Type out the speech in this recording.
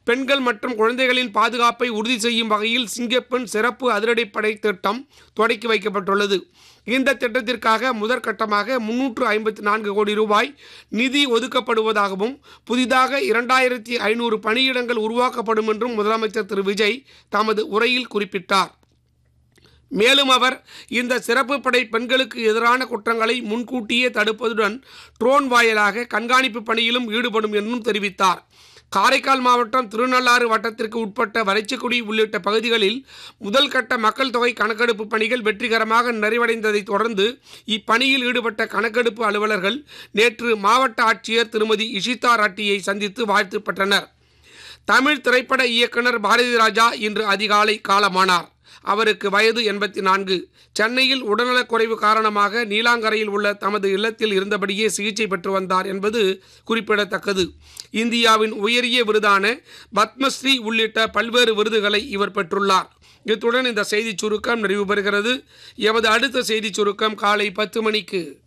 பெண்கள் மற்றும் குழந்தைகளின் பாதுகாப்பை உறுதி செய்யும் வகையில் சிங்கப்பெண் சிறப்பு அதிரடிப்படை திட்டம் தொடக்கி வைக்கப்பட்டுள்ளது இந்த திட்டத்திற்காக முதற்கட்டமாக முன்னூற்று ஐம்பத்தி நான்கு கோடி ரூபாய் நிதி ஒதுக்கப்படுவதாகவும் புதிதாக இரண்டாயிரத்தி ஐநூறு பணியிடங்கள் உருவாக்கப்படும் என்றும் முதலமைச்சர் திரு விஜய் தமது உரையில் குறிப்பிட்டார் மேலும் அவர் இந்த சிறப்பு படை பெண்களுக்கு எதிரான குற்றங்களை முன்கூட்டியே தடுப்பதுடன் ட்ரோன் வாயிலாக கண்காணிப்பு பணியிலும் ஈடுபடும் என்றும் தெரிவித்தார் காரைக்கால் மாவட்டம் திருநள்ளாறு வட்டத்திற்கு உட்பட்ட வரைச்சிக்குடி உள்ளிட்ட பகுதிகளில் முதல் கட்ட மக்கள் தொகை கணக்கெடுப்பு பணிகள் வெற்றிகரமாக நிறைவடைந்ததைத் தொடர்ந்து இப்பணியில் ஈடுபட்ட கணக்கெடுப்பு அலுவலர்கள் நேற்று மாவட்ட ஆட்சியர் திருமதி இஷிதா ராட்டியை சந்தித்து வாழ்த்து பெற்றனர் தமிழ் திரைப்பட இயக்குனர் பாரதி ராஜா இன்று அதிகாலை காலமானார் அவருக்கு வயது எண்பத்தி நான்கு சென்னையில் உடல்நலக்குறைவு காரணமாக நீலாங்கரையில் உள்ள தமது இல்லத்தில் இருந்தபடியே சிகிச்சை பெற்று வந்தார் என்பது குறிப்பிடத்தக்கது இந்தியாவின் உயரிய விருதான பத்மஸ்ரீ உள்ளிட்ட பல்வேறு விருதுகளை இவர் பெற்றுள்ளார் இத்துடன் இந்த செய்திச் சுருக்கம் நிறைவு பெறுகிறது எமது அடுத்த செய்திச் சுருக்கம் காலை பத்து மணிக்கு